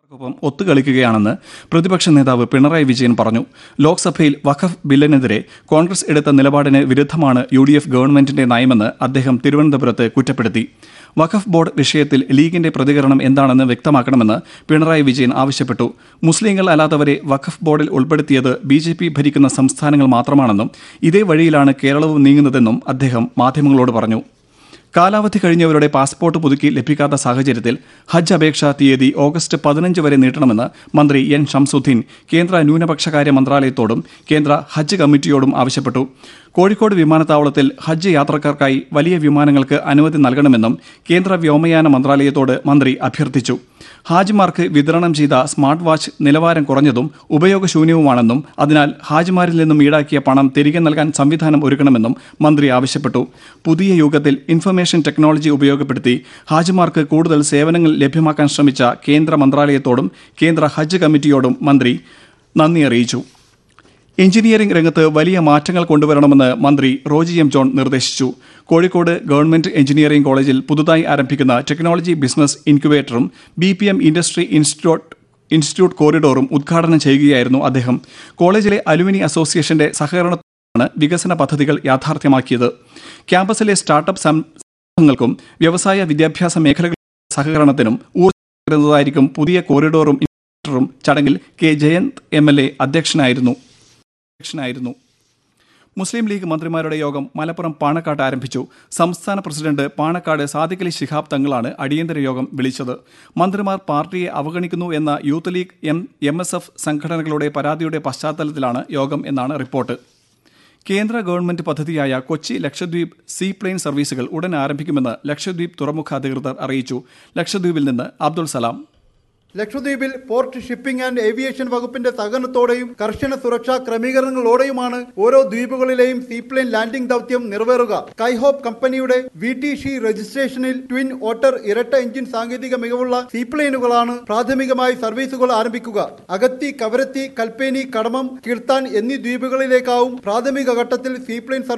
ഒപ്പം ഒത്തുകളിക്കുകയാണെന്ന് പ്രതിപക്ഷ നേതാവ് പിണറായി വിജയൻ പറഞ്ഞു ലോക്സഭയിൽ വഖഫ് ബില്ലിനെതിരെ കോൺഗ്രസ് എടുത്ത നിലപാടിന് വിരുദ്ധമാണ് യു ഡി എഫ് ഗവൺമെന്റിന്റെ നയമെന്ന് അദ്ദേഹം തിരുവനന്തപുരത്ത് കുറ്റപ്പെടുത്തി വഖഫ് ബോർഡ് വിഷയത്തിൽ ലീഗിന്റെ പ്രതികരണം എന്താണെന്ന് വ്യക്തമാക്കണമെന്ന് പിണറായി വിജയൻ ആവശ്യപ്പെട്ടു മുസ്ലിങ്ങൾ അല്ലാത്തവരെ വഖഫ് ബോർഡിൽ ഉൾപ്പെടുത്തിയത് ബി ജെ പി ഭരിക്കുന്ന സംസ്ഥാനങ്ങൾ മാത്രമാണെന്നും ഇതേ വഴിയിലാണ് കേരളവും നീങ്ങുന്നതെന്നും അദ്ദേഹം മാധ്യമങ്ങളോട് പറഞ്ഞു കാലാവധി കഴിഞ്ഞവരുടെ പാസ്പോർട്ട് പുതുക്കി ലഭിക്കാത്ത സാഹചര്യത്തിൽ ഹജ്ജ് അപേക്ഷാ തീയതി ഓഗസ്റ്റ് പതിനഞ്ച് വരെ നീട്ടണമെന്ന് മന്ത്രി എൻ ഷംസുദ്ദീൻ കേന്ദ്ര ന്യൂനപക്ഷകാര്യ മന്ത്രാലയത്തോടും കേന്ദ്ര ഹജ്ജ് കമ്മിറ്റിയോടും ആവശ്യപ്പെട്ടു കോഴിക്കോട് വിമാനത്താവളത്തിൽ ഹജ്ജ് യാത്രക്കാർക്കായി വലിയ വിമാനങ്ങൾക്ക് അനുമതി നൽകണമെന്നും കേന്ദ്ര വ്യോമയാന മന്ത്രാലയത്തോട് മന്ത്രി അഭ്യർത്ഥിച്ചു ഹാജിമാർക്ക് വിതരണം ചെയ്ത സ്മാർട്ട് വാച്ച് നിലവാരം കുറഞ്ഞതും ഉപയോഗശൂന്യവുമാണെന്നും അതിനാൽ ഹാജിമാരിൽ നിന്നും ഈടാക്കിയ പണം തിരികെ നൽകാൻ സംവിധാനം ഒരുക്കണമെന്നും മന്ത്രി ആവശ്യപ്പെട്ടു പുതിയ യുഗത്തിൽ ഇൻഫർമേഷൻ ടെക്നോളജി ഉപയോഗപ്പെടുത്തി ഹാജിമാർക്ക് കൂടുതൽ സേവനങ്ങൾ ലഭ്യമാക്കാൻ ശ്രമിച്ച കേന്ദ്ര മന്ത്രാലയത്തോടും കേന്ദ്ര ഹജ്ജ് കമ്മിറ്റിയോടും മന്ത്രി നന്ദി അറിയിച്ചു എഞ്ചിനീയറിംഗ് രംഗത്ത് വലിയ മാറ്റങ്ങൾ കൊണ്ടുവരണമെന്ന് മന്ത്രി റോജി എം ജോൺ നിർദ്ദേശിച്ചു കോഴിക്കോട് ഗവൺമെന്റ് എഞ്ചിനീയറിംഗ് കോളേജിൽ പുതുതായി ആരംഭിക്കുന്ന ടെക്നോളജി ബിസിനസ് ഇൻക്യുബേറ്ററും B P M industry institute institute കോറിഡോറും ഉദ്ഘാടനം ചെയ്യുകയായിരുന്നു അദ്ദേഹം കോളേജിലെ അലുമിനി അസോസിയേഷന്റെ സഹകരണത്തോടെയാണ് വികസന പദ്ധതികൾ യാഥാർത്ഥ്യമാക്കിയത് ക്യാമ്പസിലെ സ്റ്റാർട്ടപ്പ് സംരംഭങ്ങൾക്കും വ്യവസായ വിദ്യാഭ്യാസ മേഖലകളുടെ സഹകരണത്തിനും ഊർജ്ജം പുതിയ കോറിഡോറും ഇൻക്യുബേറ്ററും ചടങ്ങിൽ K Jayanth M L A അധ്യക്ഷനായിരുന്നു അധ്യക്ഷനായിരുന്നു മുസ്ലിം ലീഗ് മന്ത്രിമാരുടെ യോഗം മലപ്പുറം പാണക്കാട്ട് ആരംഭിച്ചു സംസ്ഥാന പ്രസിഡന്റ് പാണക്കാട് സാദിഖലി ശിഹാബ് തങ്ങളാണ് അടിയന്തര യോഗം വിളിച്ചത് മന്ത്രിമാർ പാർട്ടിയെ അവഗണിക്കുന്നു എന്ന youth league M M S F സംഘടനകളുടെ പരാതിയുടെ പശ്ചാത്തലത്തിലാണ് യോഗം എന്നാണ് റിപ്പോർട്ട് കേന്ദ്ര ഗവൺമെന്റ് പദ്ധതിയായ കൊച്ചി ലക്ഷദ്വീപ് സീ പ്ലെയിൻ സർവീസുകൾ ഉടൻ ആരംഭിക്കുമെന്ന് ലക്ഷദ്വീപ് തുറമുഖ അധികൃതർ അറിയിച്ചു ലക്ഷദ്വീപിൽ നിന്ന് അബ്ദുൾ സലാം ലക്ഷദ്വീപിൽ പോർട്ട് ഷിപ്പിംഗ് ആൻഡ് ഏവിയേഷൻ വകുപ്പിന്റെ സഹകരണത്തോടെയും കർശന സുരക്ഷാ ക്രമീകരണങ്ങളോടെയുമാണ് ഓരോ ദ്വീപുകളിലെയും സീപ്ലെയിൻ ലാൻഡിംഗ് ദൗത്യം നിറവേറുക കൈഹോപ്പ് കമ്പനിയുടെ വി ടി ഷി രജിസ്ട്രേഷനിൽ ട്വിൻ ഓട്ടർ ഇരട്ട എഞ്ചിൻ സാങ്കേതിക മികവുള്ള സീപ്ലെയിനുകളാണ് പ്രാഥമികമായി സർവീസുകൾ ആരംഭിക്കുക അഗത്തി കവരത്തി കൽപ്പേനി കടമം കിർത്താൻ എന്നീ ദ്വീപുകളിലേക്കാവും പ്രാഥമിക ഘട്ടത്തിൽ സീപ്ലെയിൻ